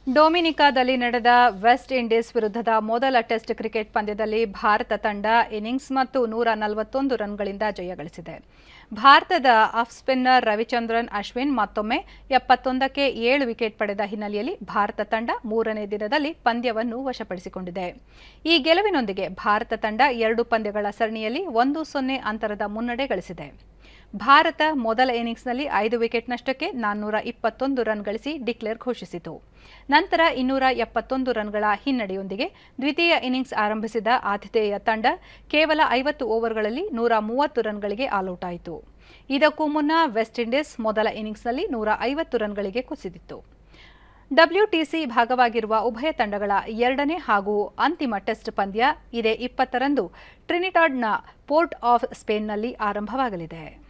ಡೊಮಿನಿಕಾದಲ್ಲಿ ನಡೆದ West Indies ವಿರುದ್ಧದ ಮೊದಲ ಟೆಸ್ಟ್ ಕ್ರಿಕೆಟ್ ಪಂದ್ಯದಲ್ಲಿ ಭಾರತ ತಂಡ ಇನ್ನಿಂಗ್ಸ್ ಮತ್ತು ನೂರ ನಲವತ್ತೊಂದು ರನ್ಗಳಿಂದ ಜಯಗಳಿಸಿದೆ ಭಾರತದ ಆಫ್ ಸ್ಪಿನ್ನರ್ ರವಿಚಂದ್ರನ್ ಅಶ್ವಿನ್ ಮತ್ತೊಮ್ಮೆ ಎಪ್ಪತ್ತೊಂದಕ್ಕೆ ಏಳು ವಿಕೆಟ್ ಪಡೆದ ಹಿನ್ನೆಲೆಯಲ್ಲಿ ಭಾರತ ತಂಡ ಮೂರನೇ ದಿನದಲ್ಲಿ ಪಂದ್ಯವನ್ನು ವಶಪಡಿಸಿಕೊಂಡಿದೆ ಈ ಗೆಲುವಿನೊಂದಿಗೆ ಭಾರತ ತಂಡ ಎರಡು ಪಂದ್ಯಗಳ ಸರಣಿಯಲ್ಲಿ ಒಂದು ಸೊನ್ನೆ ಅಂತರದ ಮುನ್ನಡೆ ಗಳಿಸಿದೆ ಭಾರತ ಮೊದಲ ಇನ್ನಿಂಗ್ಸ್ನಲ್ಲಿ ಐದು ವಿಕೆಟ್ ನಷ್ಟಕ್ಕೆ ನಾನ್ನೂರ ಇಪ್ಪತ್ತೊಂದು ರನ್ ಗಳಿಸಿ ಡಿಕ್ಲೇರ್ ಘೋಷಿಸಿತು ನಂತರ ಇನ್ನೂರ ಎಪ್ಪತ್ತೊಂದು ರನ್ಗಳ ಹಿನ್ನಡೆಯೊಂದಿಗೆ ದ್ವಿತೀಯ ಇನ್ನಿಂಗ್ಸ್ ಆರಂಭಿಸಿದ ಆತಿಥೇಯ ತಂಡ ಕೇವಲ ಐವತ್ತು ಓವರ್ಗಳಲ್ಲಿ ನೂರ ಮೂವತ್ತು ರನ್ಗಳಿಗೆ ಆಲ್ಔಟ್ ಆಯಿತು ಇದಕ್ಕೂ ಮುನ್ನ ವೆಸ್ಟ್ ಇಂಡೀಸ್ ಮೊದಲ ಇನ್ನಿಂಗ್ಸ್ನಲ್ಲಿ ನೂರ ಐವತ್ತು ರನ್ಗಳಿಗೆ ಕುಸಿದಿತ್ತು ಡಬ್ಲ್ಯೂಟಿಸಿ ಭಾಗವಾಗಿರುವ ಉಭಯ ತಂಡಗಳ ಎರಡನೇ ಹಾಗೂ ಅಂತಿಮ ಟೆಸ್ಟ್ ಪಂದ್ಯ ಇದೇ ಇಪ್ಪತ್ತರಂದು ಟ್ರಿನಿಟಾಡ್ನ ಪೋರ್ಟ್ ಆಫ್ ಸ್ಪೇನ್ನಲ್ಲಿ ಆರಂಭವಾಗಲಿದೆ